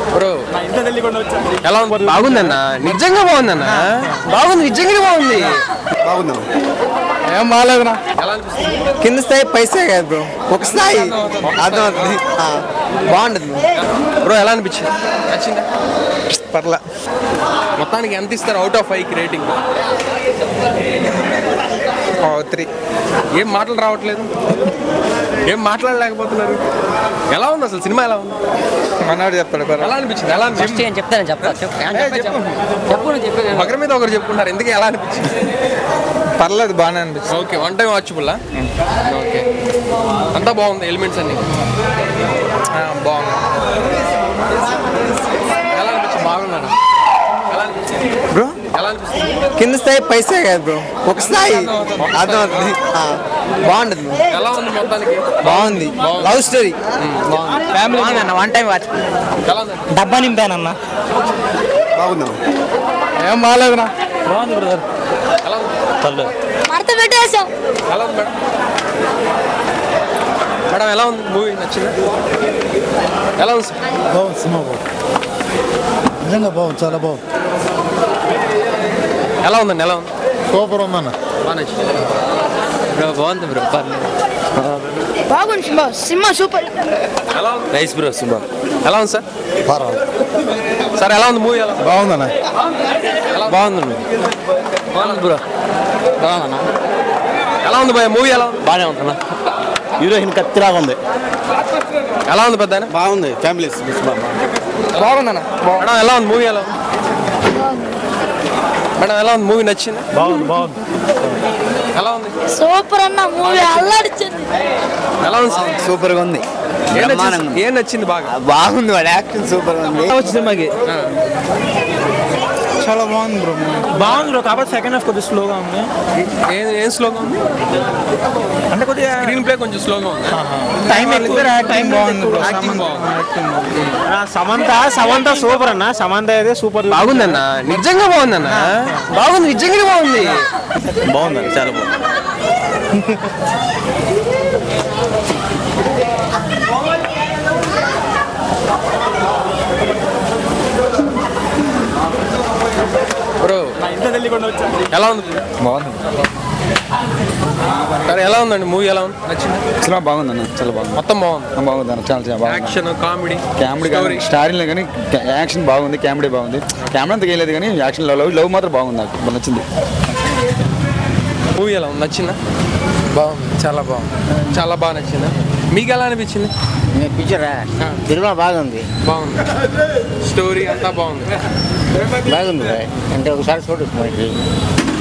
Bro ఎలా ఉంది బాగుందన్న నిజంగా బాగుందన్న బాగుంది నిజంగా బాగుంది బాగుందన్న ఏం బాగాలేదునా ఎలా అనిపిస్తుంది కింద స్థాయి పై స్థాయి కాదు బ్రో ఒక స్థాయి అర్థమవుతుంది ఆ, బాగుంటుంది బ్రో ఎలా అనిపించింది నచ్చిందా పర్లా మొత్తానికి ఎంత ఇస్తారు out of five rating three ఏం మాటలు రావట్లేదు ఏం మాట్లాడలేకపోతున్నారు ఎలా ఉంది అసలు సినిమా ఎలా ఉంది మనవాడు చెప్తాడు పర్వాలేదు. ఎలా అనిపించింది ఎలా అనిపించింది నేను చెప్తాను చెప్తా చెప్పు ఏ, చెప్పు. చెప్పు నువ్వు చెప్పు ఒకరి మీద ఒకరు చెప్పుకుంటారు ఎందుకు ఎలా అనిపించింది పర్లేదు బాగానే అనిపిస్తుంది ఓకే వన్ టైం వాచబుల్లా ఓకే అంతా బాగుంది ఎలిమెంట్స్ అన్ని బాగుంది ఎలా అనిపించింది బాగున్నారా ఎలా అనిపించింది బ్రో ఎలా అనిపిస్తుంది కింద స్థాయి పై స్థాయి కాదు బ్రో ఒక స్థాయి అర్థమవుతుంది ఆ, బాగుంటుంది ఎలా ఉంది మొత్తానికి బాగుంది లవ్ స్టోరీ ఫ్యామిలీ అన్న వన్ టైం వాచ్ ఎలా ఉంది డబ్బా నింపానన్న బాగుందన్న ఏం బాగాలేదునా బాగుంది బ్రదర్ ఎలా ఉంది మడత పెట్టేసాం ఎలా ఉంది మేడం మేడం ఎలా ఉంది మూవీ నచ్చిందా ఎలా ఉంది సార్ బాగుంది సినిమా బాగుంది నిజంగా బాగుంది చాలా బాగుంది ఎలా ఉందండి ఎలా ఉంది సూపర్ ఉందన్న బాగా నచ్చింది బ్రో బాగుంది బ్రో పర్లేదు బాగుంది సినిమా సినిమా సూపర్ ఎలా ఉంది నైస్ బ్రో సినిమా ఎలా ఉంది సార్ పర్వాలేదు సార్ ఎలా ఉంది మూవీ ఎలా ఉంది? బాగుందన్న బాగుందండి బాగుంది బ్రో బాగుందన్న ఎలా ఉంది భయ మూవీ ఎలా ఉంది బాగానే ఉందన్న హీరోయిన్ కత్తిలాగా ఉంది ఎలా ఉంది పెద్ద బాగుంది ఫ్యామిలీస్ బాగుందన్న మేడం ఎలా ఉంది మూవీ ఎలా ఉంది మేడం ఎలా ఉంది మూవీ నచ్చింది బాగుంది బాగుంది ఎలా ఉంది సూపర్ అన్న మూవీ అల్లాడిచ్చింది ఎలా ఉంది సార్ సూపర్గా ఉంది ఏం బ్రహ్మాండంగా నచ్చింది ఉంది. ఏం నచ్చింది బాగా బాగుంది వాడు యాక్షన్ సూపర్గా ఉంది వచ్చి సినిమాకి చాలా బాగుంది బ్రో బాగుంది బ్రో కాబట్టి సెకండ్ హాఫ్ కొద్దిగా స్లోగా ఉంది ఏం ఏం స్లోగా ఉంది అంటే కొద్దిగా స్క్రీన్ ప్లే కొంచెం స్లోగా ఉంది టైం ఎక్కువ టైం బాగుంది బ్రో యాక్టింగ్ బాగుంది సమంత సమంత సూపర్ అన్న సమంత అయితే సూపర్ బాగుందన్న నిజంగా బాగుందన్న బాగుంది నిజంగా బాగుంది బాగుందండి చాలా బాగుంది బ్రో ఎలా ఉంది బాగుంది సరే ఎలా ఉందండి మూవీ ఎలా ఉంది నచ్చింది సినిమా బాగుందన్న చాలా బాగుంది మొత్తం బాగుంది బాగుందన్న చాలా చాలా బాగుంది యాక్షన్ కామెడీ కామెడీ కానీ స్టారింగ్ కానీ యాక్షన్ బాగుంది కామెడీ బాగుంది కామెడీ అంత లేదు కానీ యాక్షన్ లవ్ లవ్ మాత్రం బాగుంది నాకు బాగా నచ్చింది మూవీ ఎలా ఉంది నచ్చిందా బాగుంది చాలా బాగుంది చాలా బాగా నచ్చిందా మీకు ఎలా అనిపించింది పిక్చరా తిరుమల బాగుంది బాగుంది స్టోరీ అంతా బాగుంది బాగుంది అంటే ఒకసారి చూడు మనకి